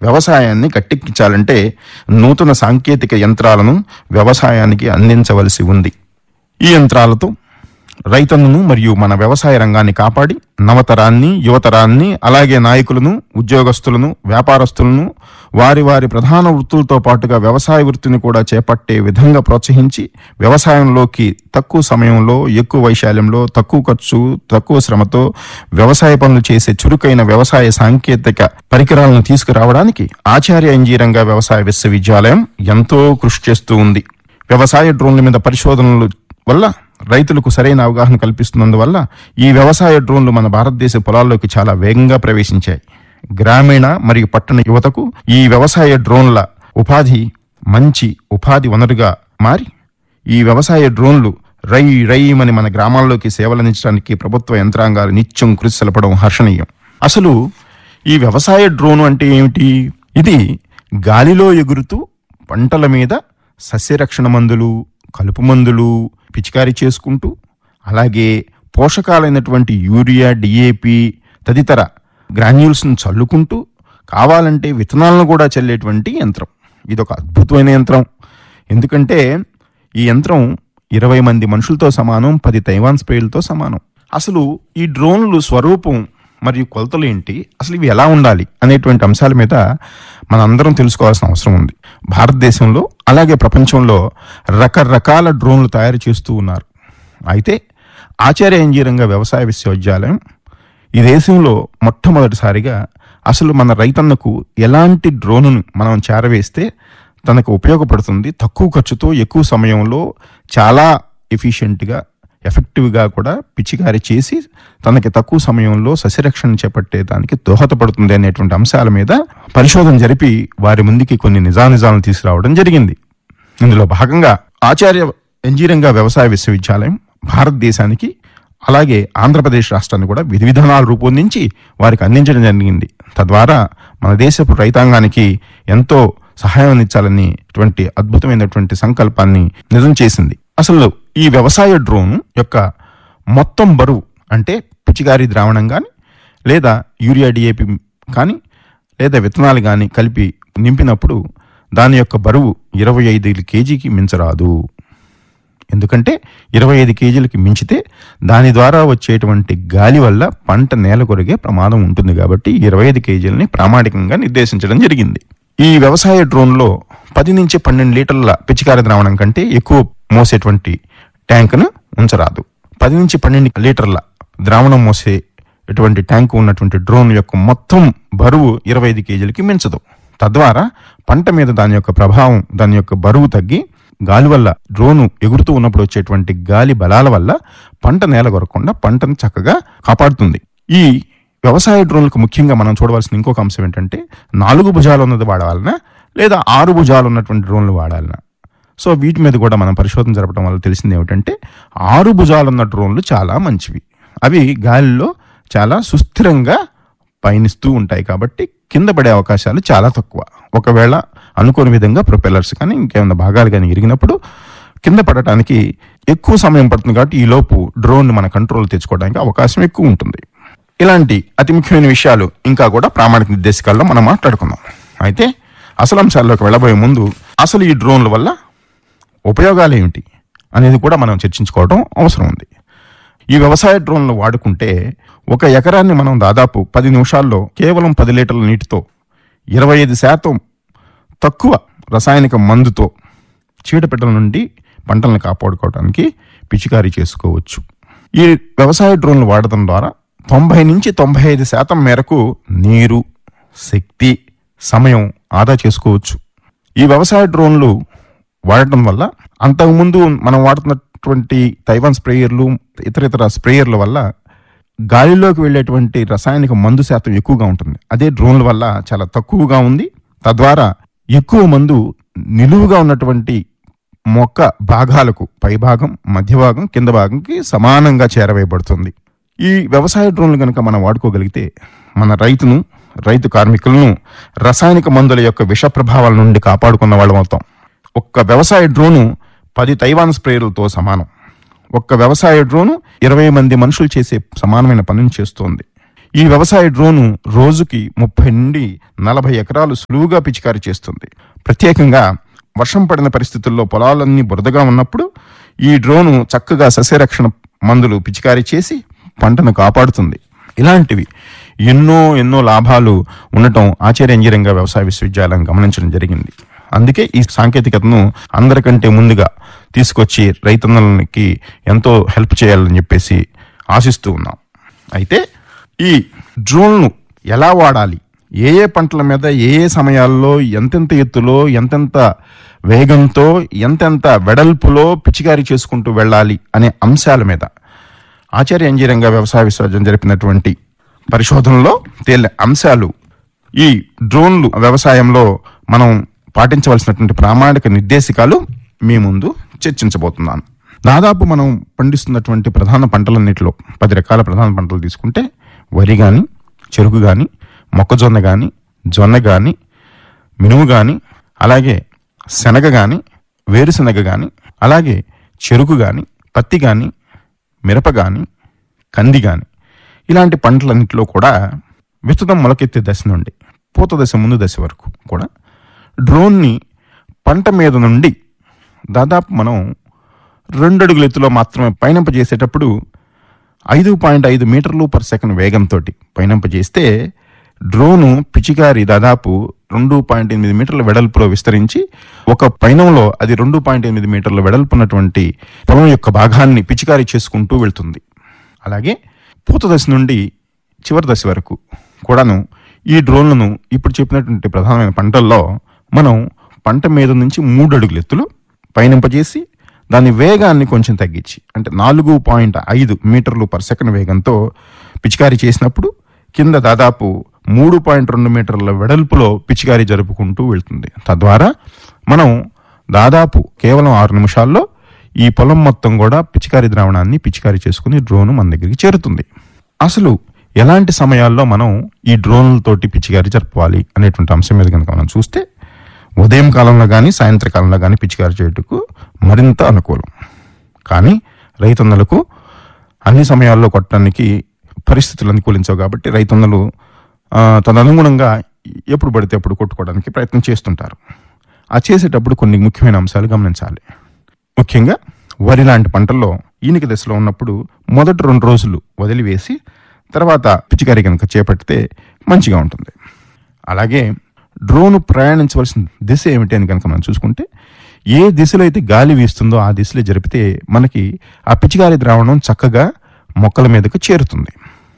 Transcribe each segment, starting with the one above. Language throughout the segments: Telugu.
వ్యవసాయాన్ని గట్టెక్కించాలంటే నూతన సాంకేతిక యంత్రాలను వ్యవసాయానికి అందించవలసి ఉంది ఈ యంత్రాలతో రైతన్నును మరియు మన వ్యవసాయ రంగాన్ని కాపాడి నవతరాన్ని యువతరాన్ని అలాగే నాయకులను ఉద్యోగస్తులను వ్యాపారస్తులను వారి వారి ప్రధాన వృత్తులతో పాటుగా వ్యవసాయ వృత్తిని కూడా చేపట్టే విధంగా ప్రోత్సహించి వ్యవసాయంలోకి తక్కువ సమయంలో ఎక్కువ వైశాల్యంలో తక్కువ ఖర్చు తక్కువ శ్రమతో వ్యవసాయ పనులు చేసే చురుకైన వ్యవసాయ సాంకేతిక పరికరాలను తీసుకురావడానికి ఆచార్య ఇంజనీరింగ్ వ్యవసాయ విశ్వవిద్యాలయం ఎంతో కృషి చేస్తూ ఉంది వ్యవసాయ డ్రోన్ల మీద పరిశోధనలు వల్ల రైతులకు సరైన అవగాహన కల్పిస్తున్నందువల్ల ఈ వ్యవసాయ డ్రోన్లు మన భారతదేశ పొలాల్లోకి చాలా వేగంగా ప్రవేశించాయి గ్రామీణ మరియు పట్టణ యువతకు ఈ వ్యవసాయ డ్రోన్ల ఉపాధి మంచి ఉపాధి వనరుగా మారి ఈ వ్యవసాయ డ్రోన్లు రై రైమని మన గ్రామాల్లోకి సేవలందించడానికి ప్రభుత్వ యంత్రాంగాలు నిత్యం కృషి సలపడం హర్షణీయం అసలు ఈ వ్యవసాయ డ్రోన్ అంటే ఏమిటి ఇది గాలిలో ఎగురుతూ పంటల మీద సస్యరక్షణ మందులు కలుపు మందులు పిచికారీ చేసుకుంటూ అలాగే పోషకాలైనటువంటి యూరియా డిఏపి తదితర గ్రాన్యూల్స్ను చల్లుకుంటూ కావాలంటే విత్తనాలను కూడా చల్లేటువంటి యంత్రం ఇది ఒక అద్భుతమైన యంత్రం ఎందుకంటే ఈ యంత్రం ఇరవై మంది మనుషులతో సమానం పది తైవాన్ స్ప్రేలతో సమానం అసలు ఈ డ్రోన్లు స్వరూపం మరియు కొలతలు ఏంటి అసలు ఇవి ఎలా ఉండాలి అనేటువంటి అంశాల మీద మనందరం తెలుసుకోవాల్సిన అవసరం ఉంది భారతదేశంలో అలాగే ప్రపంచంలో రకరకాల డ్రోన్లు తయారు చేస్తూ ఉన్నారు అయితే ఆచార్య ఇంజనీరింగ్ వ్యవసాయ విశ్వవిద్యాలయం ఈ దేశంలో మొట్టమొదటిసారిగా అసలు మన రైతన్నకు ఎలాంటి డ్రోనును మనం చేరవేస్తే తనకు ఉపయోగపడుతుంది తక్కువ ఖర్చుతో ఎక్కువ సమయంలో చాలా ఎఫిషియెంట్గా ఎఫెక్టివ్గా కూడా పిచ్చికారి చేసి తనకి తక్కువ సమయంలో సస్యరక్షణ చేపట్టేదానికి దోహదపడుతుంది అనేటువంటి అంశాల మీద పరిశోధన జరిపి వారి ముందుకి కొన్ని నిజానిజాలను తీసుకురావడం జరిగింది ఇందులో భాగంగా ఆచార్య ఇంజనీరింగ్ వ్యవసాయ విశ్వవిద్యాలయం భారతదేశానికి అలాగే ఆంధ్రప్రదేశ్ రాష్ట్రాన్ని కూడా విధి విధానాలు రూపొందించి వారికి అందించడం జరిగింది తద్వారా మన దేశపు రైతాంగానికి ఎంతో సహాయం అందించాలనేటువంటి అద్భుతమైనటువంటి సంకల్పాన్ని నిజం చేసింది అసలు ఈ వ్యవసాయ డ్రోన్ యొక్క మొత్తం బరువు అంటే పిచికారీ ద్రావణం కానీ లేదా యూరియా డిఏపి కానీ లేదా విత్తనాలు కానీ కలిపి నింపినప్పుడు దాని యొక్క బరువు ఇరవై ఐదు కేజీకి మించరాదు ఎందుకంటే ఇరవై ఐదు కేజీలకి మించితే దాని ద్వారా వచ్చేటువంటి గాలి వల్ల పంట నేల కొరిగే ప్రమాదం ఉంటుంది కాబట్టి ఇరవై ఐదు కేజీలని ప్రామాణికంగా నిర్దేశించడం జరిగింది ఈ వ్యవసాయ డ్రోన్లో పది నుంచి పన్నెండు లీటర్ల పిచికారి ద్రావణం కంటే ఎక్కువ మోసేటువంటి ట్యాంకును ఉంచరాదు పది నుంచి పన్నెండు లీటర్ల ద్రావణం మోసే ఎటువంటి ట్యాంకు ఉన్నటువంటి డ్రోన్ యొక్క మొత్తం బరువు ఇరవై ఐదు కేజీలకి మించదు తద్వారా పంట మీద దాని యొక్క ప్రభావం దాని యొక్క బరువు తగ్గి గాలి వల్ల డ్రోను ఎగురుతూ ఉన్నప్పుడు వచ్చేటువంటి గాలి బలాల వల్ల పంట నేల కొరకుండా పంటను చక్కగా కాపాడుతుంది ఈ వ్యవసాయ డ్రోన్లకు ముఖ్యంగా మనం చూడవలసిన ఇంకొక అంశం ఏంటంటే నాలుగు భుజాలు ఉన్నది వాడాలనా లేదా ఆరు భుజాలు ఉన్నటువంటి డ్రోన్లు వాడాలనా సో వీటి మీద కూడా మనం పరిశోధన జరపడం వల్ల తెలిసింది ఏమిటంటే ఆరు భుజాలు ఉన్న డ్రోన్లు చాలా మంచివి అవి గాలిలో చాలా సుస్థిరంగా పయనిస్తూ ఉంటాయి కాబట్టి కింద పడే అవకాశాలు చాలా తక్కువ ఒకవేళ అనుకోని విధంగా ప్రొపెల్లర్స్ కానీ ఇంకేమైనా భాగాలు కానీ ఇరిగినప్పుడు కింద పడటానికి ఎక్కువ సమయం పడుతుంది కాబట్టి ఈ లోపు డ్రోన్ మన కంట్రోల్ తెచ్చుకోవడానికి అవకాశం ఎక్కువ ఉంటుంది ఇలాంటి అతి ముఖ్యమైన విషయాలు ఇంకా కూడా ప్రామాణిక నిర్దేశకాల్లో మనం మాట్లాడుకుందాం అయితే అసలు అంశాల్లోకి వెళ్ళబోయే ముందు అసలు ఈ డ్రోన్ల వల్ల ఉపయోగాలు ఏమిటి అనేది కూడా మనం చర్చించుకోవడం అవసరం ఉంది ఈ వ్యవసాయ డ్రోన్లు వాడుకుంటే ఒక ఎకరాన్ని మనం దాదాపు పది నిమిషాల్లో కేవలం పది లీటర్ల నీటితో ఇరవై ఐదు శాతం తక్కువ రసాయనిక మందుతో చీడపిట్టల నుండి పంటలను కాపాడుకోవడానికి పిచికారీ చేసుకోవచ్చు ఈ వ్యవసాయ డ్రోన్లు వాడటం ద్వారా తొంభై నుంచి తొంభై ఐదు శాతం మేరకు నీరు శక్తి సమయం ఆదా చేసుకోవచ్చు ఈ వ్యవసాయ డ్రోన్లు వాడటం వల్ల అంతకుముందు మనం వాడుతున్నటువంటి తైవాన్ స్ప్రేయర్లు ఇతర ఇతర స్ప్రేయర్ల వల్ల గాలిలోకి వెళ్ళేటువంటి రసాయనిక మందు శాతం ఎక్కువగా ఉంటుంది అదే డ్రోన్ల వల్ల చాలా తక్కువగా ఉంది తద్వారా ఎక్కువ మందు నిలువుగా ఉన్నటువంటి మొక్క భాగాలకు పై భాగం మధ్య భాగం కింద భాగంకి సమానంగా చేరవేయబడుతుంది ఈ వ్యవసాయ డ్రోన్లు కనుక మనం వాడుకోగలిగితే మన రైతును రైతు కార్మికులను రసాయనిక మందుల యొక్క విష ప్రభావాల నుండి కాపాడుకున్న వాళ్ళం అవుతాం ఒక్క వ్యవసాయ డ్రోను పది తైవాన్ స్ప్రేయర్లతో సమానం ఒక్క వ్యవసాయ డ్రోను ఇరవై మంది మనుషులు చేసే సమానమైన పనిని చేస్తోంది ఈ వ్యవసాయ డ్రోను రోజుకి ముప్పై నుండి నలభై ఎకరాలు సులువుగా పిచికారీ చేస్తుంది ప్రత్యేకంగా వర్షం పడిన పరిస్థితుల్లో పొలాలన్నీ బురదగా ఉన్నప్పుడు ఈ డ్రోను చక్కగా సస్యరక్షణ మందులు పిచికారీ చేసి పంటను కాపాడుతుంది ఇలాంటివి ఎన్నో ఎన్నో లాభాలు ఉండటం ఆచార్య ఇంజనీరింగ్ వ్యవసాయ విశ్వవిద్యాలయం గమనించడం జరిగింది అందుకే ఈ సాంకేతికతను అందరికంటే ముందుగా తీసుకొచ్చి రైతన్నలకి ఎంతో హెల్ప్ చేయాలని చెప్పేసి ఆశిస్తూ ఉన్నాం అయితే ఈ డ్రోన్ను ఎలా వాడాలి ఏ ఏ పంటల మీద ఏ ఏ సమయాల్లో ఎంతెంత ఎత్తులో ఎంతెంత వేగంతో ఎంతెంత వెడల్పులో పిచికారీ చేసుకుంటూ వెళ్ళాలి అనే అంశాల మీద ఆచార్య ఇంజనీరింగ్ వ్యవసాయ విశ్వవిద్యాలయం జరిపినటువంటి పరిశోధనలో తేలిన అంశాలు ఈ డ్రోన్లు వ్యవసాయంలో మనం పాటించవలసినటువంటి ప్రామాణిక నిర్దేశికాలు మీ ముందు చర్చించబోతున్నాను దాదాపు మనం పండిస్తున్నటువంటి ప్రధాన పంటలన్నిటిలో పది రకాల ప్రధాన పంటలు తీసుకుంటే వరి కానీ చెరుకు కానీ మొక్కజొన్న కానీ జొన్న కానీ మినుము కానీ అలాగే శనగ కానీ వేరుశనగ కానీ అలాగే చెరుకు కానీ పత్తి కానీ మిరప కానీ కంది కానీ ఇలాంటి పంటలన్నింటిలో కూడా విత్తనం మొలకెత్తే దశ నుండి పూత దశ ముందు దశ వరకు కూడా డ్రోన్ని పంట మీద నుండి దాదాపు మనం రెండు అడుగుల ఎత్తులో మాత్రమే పయనింపజేసేటప్పుడు ఐదు పాయింట్ ఐదు మీటర్లు పర్ సెకండ్ వేగంతో పయనింపజేస్తే డ్రోను పిచికారి దాదాపు రెండు పాయింట్ ఎనిమిది మీటర్ల వెడల్పులో విస్తరించి ఒక పయనంలో అది రెండు పాయింట్ ఎనిమిది మీటర్ల వెడల్పు ఉన్నటువంటి పొలం యొక్క భాగాన్ని పిచికారి చేసుకుంటూ వెళ్తుంది అలాగే పూత దశ నుండి చివరి దశ వరకు కూడాను ఈ డ్రోన్లను ఇప్పుడు చెప్పినటువంటి ప్రధానమైన పంటల్లో మనం పంట మీద నుంచి మూడు అడుగుల ఎత్తులు పయనింపజేసి దాని వేగాన్ని కొంచెం తగ్గించి అంటే నాలుగు పాయింట్ ఐదు మీటర్లు పర్ సెకండ్ వేగంతో పిచికారీ చేసినప్పుడు కింద దాదాపు మూడు పాయింట్ రెండు మీటర్ల వెడల్పులో పిచికారీ జరుపుకుంటూ వెళ్తుంది తద్వారా మనం దాదాపు కేవలం ఆరు నిమిషాల్లో ఈ పొలం మొత్తం కూడా పిచికారీ ద్రావణాన్ని పిచికారీ చేసుకుని డ్రోన్ మన దగ్గరికి చేరుతుంది అసలు ఎలాంటి సమయాల్లో మనం ఈ డ్రోన్లతోటి పిచికారీ జరపాలి అనేటువంటి అంశం మీద కనుక మనం చూస్తే ఉదయం కాలంలో కానీ సాయంత్ర కాలంలో కానీ పిచికారీ చేయుటకు మరింత అనుకూలం కానీ రైతన్నలకు అన్ని సమయాల్లో కొట్టడానికి పరిస్థితులు అనుకూలించవు కాబట్టి రైతన్నలు ఆ, తదనుగుణంగా ఎప్పుడు పడితే అప్పుడు కొట్టుకోవడానికి ప్రయత్నం చేస్తుంటారు ఆ చేసేటప్పుడు కొన్ని ముఖ్యమైన అంశాలు గమనించాలి ముఖ్యంగా వరి లాంటి పంటల్లో ఈనిక దశలో ఉన్నప్పుడు మొదటి రెండు రోజులు వదిలివేసి తర్వాత పిచికారీ కనుక చేపడితే మంచిగా ఉంటుంది అలాగే డ్రోన్ ప్రయాణించవలసిన దిశ ఏమిటి అని కనుక మనం చూసుకుంటే ఏ దిశలో అయితే గాలి వీస్తుందో ఆ దిశలో జరిపితే మనకి ఆ పిచికారీ ద్రావణం చక్కగా మొక్కల మీదకు చేరుతుంది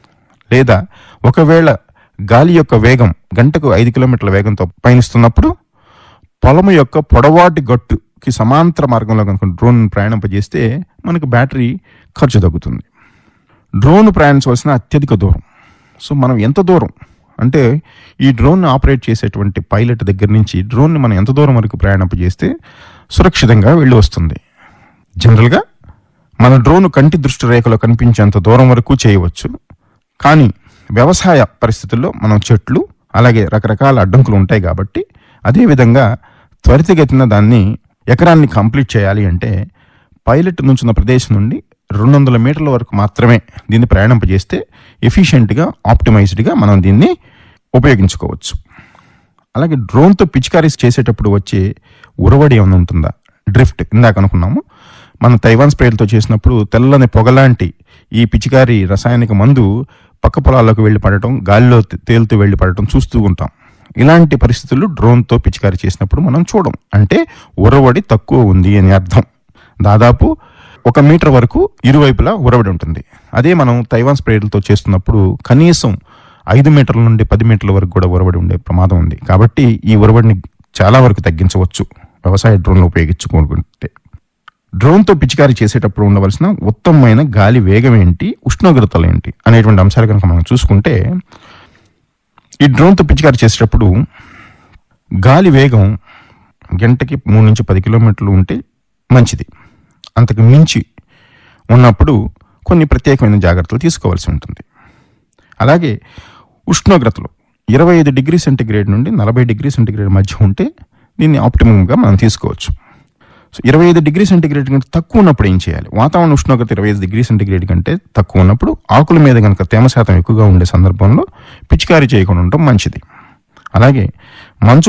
లేదా ఒకవేళ గాలి యొక్క వేగం గంటకు ఐదు కిలోమీటర్ల వేగంతో పయనిస్తున్నప్పుడు పొలము యొక్క పొడవాటి గట్టుకి సమాంతర మార్గంలో కనుక డ్రోన్ ప్రయాణింపజేస్తే మనకు బ్యాటరీ ఖర్చు తగ్గుతుంది డ్రోన్ ప్రయాణించవలసిన అత్యధిక దూరం సో మనం ఎంత దూరం అంటే ఈ డ్రోన్ ఆపరేట్ చేసేటువంటి పైలట్ దగ్గర నుంచి డ్రోన్ని మనం ఎంత దూరం వరకు ప్రయాణింపజేస్తే సురక్షితంగా వెళ్ళి వస్తుంది జనరల్గా మన డ్రోన్ కంటి దృష్టి రేఖలో కనిపించేంత దూరం వరకు చేయవచ్చు కానీ వ్యవసాయ పరిస్థితుల్లో మనం చెట్లు అలాగే రకరకాల అడ్డంకులు ఉంటాయి కాబట్టి అదేవిధంగా త్వరితగతిన దాన్ని ఎకరాన్ని కంప్లీట్ చేయాలి అంటే పైలట్ నుంచున్న ప్రదేశం నుండి రెండు వందల మీటర్ల వరకు మాత్రమే దీన్ని ప్రయాణింపజేస్తే ఎఫిషియెంట్గా ఆప్టిమైజ్డ్గా మనం దీన్ని ఉపయోగించుకోవచ్చు అలాగే డ్రోన్తో పిచికారీస్ చేసేటప్పుడు వచ్చే ఉరవడి ఏమైనా ఉంటుందా డ్రిఫ్ట్ ఇందాక అనుకున్నాము మన తైవాన్ స్ప్రేలతో చేసినప్పుడు తెల్లని పొగలాంటి ఈ పిచికారి రసాయనిక మందు పక్క పొలాల్లోకి వెళ్ళి పడటం గాలిలో తే- తేలుతూ వెళ్ళి పడటం చూస్తూ ఉంటాం ఇలాంటి పరిస్థితులు డ్రోన్తో పిచికారి చేసినప్పుడు మనం చూడం అంటే ఉరవడి తక్కువ ఉంది అని అర్థం దాదాపు ఒక మీటర్ వరకు ఇరువైపులా ఉరవడి ఉంటుంది అదే మనం తైవాన్ స్ప్రేలతో చేస్తున్నప్పుడు కనీసం ఐదు మీటర్ల నుండి పది మీటర్ల వరకు కూడా ఉరవడి ఉండే ప్రమాదం ఉంది కాబట్టి ఈ ఉరవడిని చాలా వరకు తగ్గించవచ్చు వ్యవసాయ డ్రోన్లు ఉపయోగించుకుంటే డ్రోన్తో పిచికారీ చేసేటప్పుడు ఉండవలసిన ఉత్తమమైన గాలి వేగం ఏంటి ఉష్ణోగ్రతలు ఏంటి అనేటువంటి అంశాలు కనుక మనం చూసుకుంటే ఈ డ్రోన్తో పిచికారీ చేసేటప్పుడు గాలి వేగం గంటకి మూడు నుంచి పది కిలోమీటర్లు ఉంటే మంచిది అంతకు మించి ఉన్నప్పుడు కొన్ని ప్రత్యేకమైన జాగ్రత్తలు తీసుకోవాల్సి ఉంటుంది అలాగే ఉష్ణోగ్రతలు ఇరవై ఐదు డిగ్రీ సెంటిగ్రేడ్ నుండి నలభై డిగ్రీ సెంటిగ్రేడ్ మధ్య ఉంటే దీన్ని ఆప్టిమంగా మనం తీసుకోవచ్చు సో ఇరవై ఐదు డిగ్రీ సెంటిగ్రేడ్ కంటే తక్కువ ఉన్నప్పుడు ఏం చేయాలి వాతావరణ ఉష్ణోగ్రత ఇరవై ఐదు డిగ్రీ సెంటిగ్రేడ్ కంటే తక్కువ ఉన్నప్పుడు ఆకుల మీద కనుక తేమ శాతం ఎక్కువగా ఉండే సందర్భంలో పిచికారీ చేయకుండా ఉండటం మంచిది అలాగే మంచు